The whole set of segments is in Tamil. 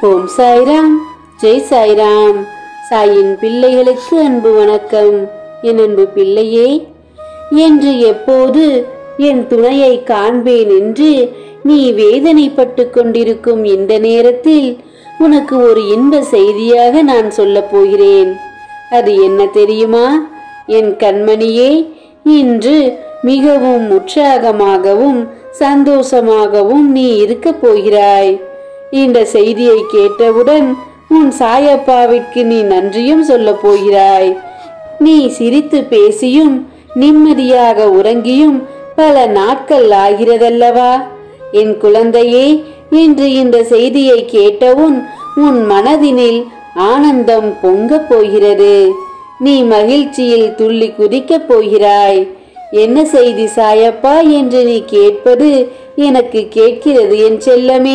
ஓம் சாய்ராம் ஜெய் சாய்ராம் சாயின் பிள்ளைகளுக்கு அன்பு வணக்கம் என் அன்பு பிள்ளையே என்று எப்போது என் துணையை காண்பேன் என்று நீ வேதனைப்பட்டு கொண்டிருக்கும் இந்த நேரத்தில் உனக்கு ஒரு இன்ப செய்தியாக நான் சொல்லப் போகிறேன் அது என்ன தெரியுமா என் கண்மணியே இன்று மிகவும் உற்சாகமாகவும் சந்தோஷமாகவும் நீ இருக்கப் போகிறாய் இந்த செய்தியை கேட்டவுடன் உன் சாயப்பாவிற்கு நீ நன்றியும் சொல்லப் போகிறாய் நீ சிரித்து பேசியும் நிம்மதியாக உறங்கியும் பல நாட்கள் ஆகிறதல்லவா என் குழந்தையே இன்று இந்த செய்தியை கேட்டவுன் உன் மனதினில் ஆனந்தம் பொங்கப் போகிறது நீ மகிழ்ச்சியில் துள்ளி குதிக்கப் போகிறாய் என்ன செய்தி சாயப்பா என்று நீ கேட்பது எனக்கு கேட்கிறது என் செல்லமே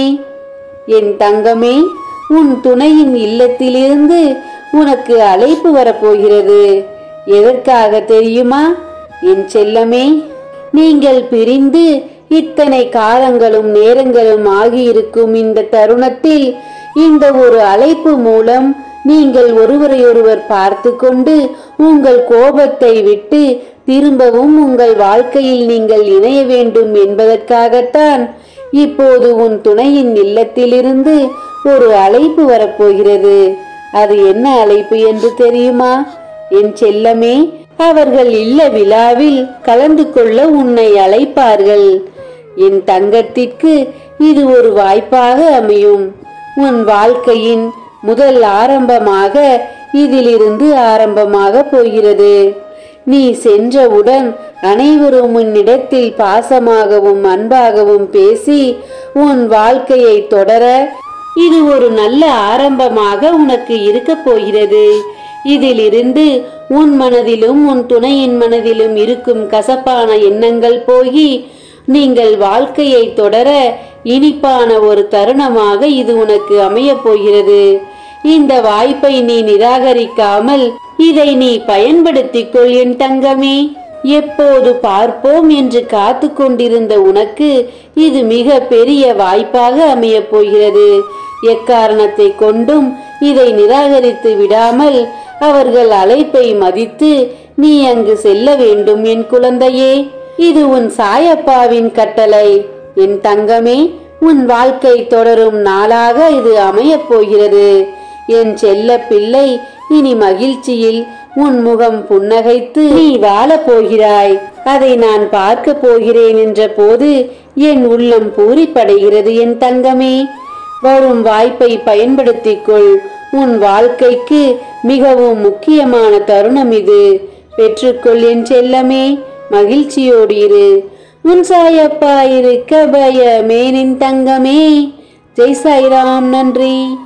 என் தங்கமே உன் துணையின் இல்லத்திலிருந்து உனக்கு அழைப்பு வரப்போகிறது எதற்காக தெரியுமா என் செல்லமே நீங்கள் பிரிந்து இத்தனை காலங்களும் நேரங்களும் ஆகியிருக்கும் இந்த தருணத்தில் இந்த ஒரு அழைப்பு மூலம் நீங்கள் ஒருவரையொருவர் பார்த்து கொண்டு உங்கள் கோபத்தை விட்டு திரும்பவும் உங்கள் வாழ்க்கையில் நீங்கள் இணைய வேண்டும் என்பதற்காகத்தான் இப்போது உன் துணையின் இல்லத்திலிருந்து ஒரு அழைப்பு வரப்போகிறது அது என்ன அழைப்பு என்று தெரியுமா என் செல்லமே அவர்கள் இல்ல விழாவில் கலந்து கொள்ள உன்னை அழைப்பார்கள் என் தங்கத்திற்கு இது ஒரு வாய்ப்பாக அமையும் உன் வாழ்க்கையின் முதல் ஆரம்பமாக இதிலிருந்து ஆரம்பமாக போகிறது நீ சென்றவுடன் அனைவரும் உன்னிடத்தில் பாசமாகவும் அன்பாகவும் பேசி உன் வாழ்க்கையை தொடர இது ஒரு நல்ல ஆரம்பமாக உனக்கு இருக்கப் போகிறது இதிலிருந்து உன் மனதிலும் உன் துணையின் மனதிலும் இருக்கும் கசப்பான எண்ணங்கள் போய் நீங்கள் வாழ்க்கையை தொடர இனிப்பான ஒரு தருணமாக இது உனக்கு அமையப் போகிறது இந்த வாய்ப்பை நீ நிராகரிக்காமல் இதை நீ பயன்படுத்திக் கொள் என் தங்கமே எப்போது பார்ப்போம் என்று காத்து கொண்டிருந்த உனக்கு இது மிக பெரிய வாய்ப்பாக அமையப் போகிறது எக்காரணத்தை கொண்டும் இதை நிராகரித்து விடாமல் அவர்கள் அழைப்பை மதித்து நீ அங்கு செல்ல வேண்டும் என் குழந்தையே இது உன் சாயப்பாவின் கட்டளை என் தங்கமே உன் வாழ்க்கை தொடரும் நாளாக இது அமையப் போகிறது என் செல்ல பிள்ளை இனி மகிழ்ச்சியில் உன் முகம் புன்னகைத்து நீ வாழப் போகிறாய் அதை நான் பார்க்க போகிறேன் என்ற போது என் உள்ளம் பூரிப்படைகிறது என் தங்கமே வரும் வாய்ப்பை பயன்படுத்திக் கொள் உன் வாழ்க்கைக்கு மிகவும் முக்கியமான தருணம் இது பெற்றுக்கொள் என் செல்லமே மகிழ்ச்சியோடு இரு உன் சாயப்பா இருக்க பயமே நின் தங்கமே ஜெய் சாய்ராம் நன்றி